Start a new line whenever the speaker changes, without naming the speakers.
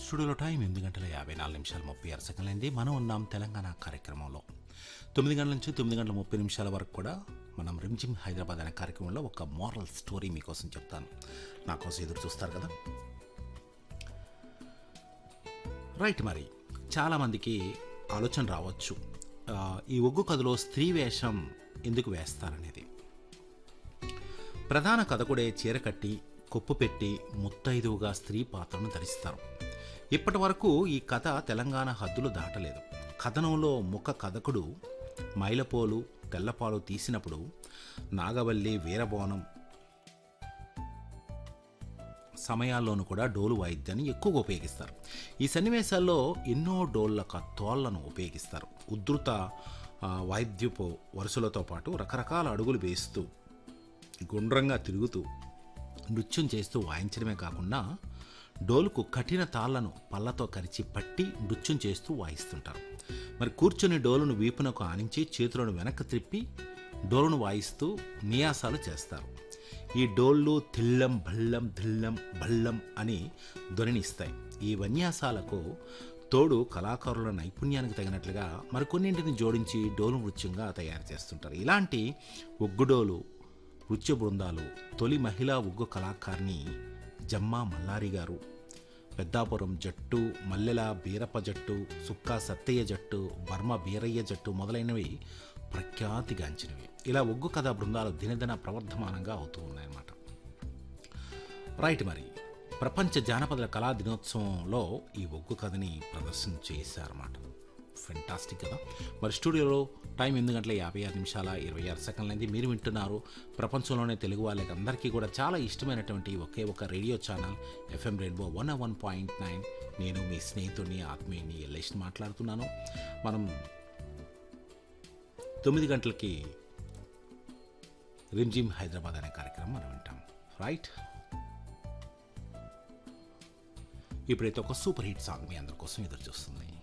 స్టూడియోలో టైం ఎనిమిది గంటల యాభై నాలుగు నిమిషాలు ముప్పై ఆరు సెకండ్లైంది మనం ఉన్నాం తెలంగాణ కార్యక్రమంలో తొమ్మిది గంటల నుంచి తొమ్మిది గంటల ముప్పై నిమిషాల వరకు కూడా మనం రిమ్జిమ్ హైదరాబాద్ అనే కార్యక్రమంలో ఒక మోరల్ స్టోరీ మీకోసం చెప్తాను నా కోసం ఎదురు చూస్తారు కదా రైట్ మరి చాలామందికి ఆలోచన రావచ్చు ఆ, ఈ ఒగ్గు కథలో స్త్రీ వేషం ఎందుకు వేస్తారనేది ప్రధాన కథకుడే చీర కట్టి కొప్పు పెట్టి ముత్తైదువుగా స్త్రీ పాత్రను ధరిస్తారు ఇప్పటి వరకు ఈ కథ తెలంగాణ హద్దులు దాటలేదు కథనంలో ముఖ కథకుడు మైలపోలు తెల్లపాలు తీసినప్పుడు నాగవల్లి వీరబోనం సమయాల్లోనూ కూడా డోలు వాయిద్యాన్ని ఎక్కువగా ఉపయోగిస్తారు ఈ సన్నివేశాల్లో ఎన్నో డోళ్ళ తోళ్లను ఉపయోగిస్తారు ఉద్ధృత ఆ, వాయిద్యపు వరుసలతో పాటు రకరకాల అడుగులు వేస్తూ గుండ్రంగా తిరుగుతూ నృత్యం చేస్తూ వాయించడమే కాకుండా డోలుకు కఠిన తాళ్లను పళ్ళతో కరిచి పట్టి నృత్యం చేస్తూ వాయిస్తుంటారు మరి కూర్చొని డోలును వీపునకు ఆనించి చేతులను వెనక్కి త్రిప్పి డోలును వాయిస్తూ నియాసాలు చేస్తారు ఈ డోళ్ళు తిల్లం భళ్ళం ధిల్లం భళ్ళం అని ధ్వనినిస్తాయి ఈ విన్యాసాలకు తోడు కళాకారుల నైపుణ్యానికి తగినట్లుగా మరికొన్నింటిని జోడించి డోలు నృత్యంగా తయారు చేస్తుంటారు ఇలాంటి ఒగ్గుడోలు నృత్య బృందాలు తొలి మహిళా ఉగ్గు కళాకారిణి జమ్మా మల్లారి గారు పెద్దాపురం జట్టు మల్లెల బీరప్ప జట్టు సుక్కా సత్తయ్య జట్టు బర్మ బీరయ్య జట్టు మొదలైనవి ప్రఖ్యాతిగాంచినవి ఇలా ఒగ్గు కథా బృందాలు దినదిన ప్రవర్ధమానంగా అవుతూ ఉన్నాయన్నమాట రైట్ మరి ప్రపంచ జానపద కళా దినోత్సవంలో ఈ ఒగ్గు కథని ప్రదర్శన చేశారన్నమాట ఫెంటాస్టిక్ కదా మరి స్టూడియోలో టైం ఎనిమిది గంటల యాభై ఆరు నిమిషాల ఇరవై ఆరు సెకండ్లు అయింది మీరు వింటున్నారు ప్రపంచంలోనే తెలుగు వాళ్ళకి అందరికీ కూడా చాలా ఇష్టమైనటువంటి ఒకే ఒక radio channel FM rainbow one one point nine నేను మీ స్నేహితుడిని ఆత్మీయుని ఎల్లేష్ మాట్లాడుతున్నాను మనం తొమ్మిది గంటలకి రిమ్జిమ్ హైదరాబాద్ అనే కార్యక్రమం మనం వింటాం రైట్ ఇప్పుడైతే ఒక సూపర్ హిట్ సాంగ్ మీ అందరి కోసం ఎదురు చూస్తుంది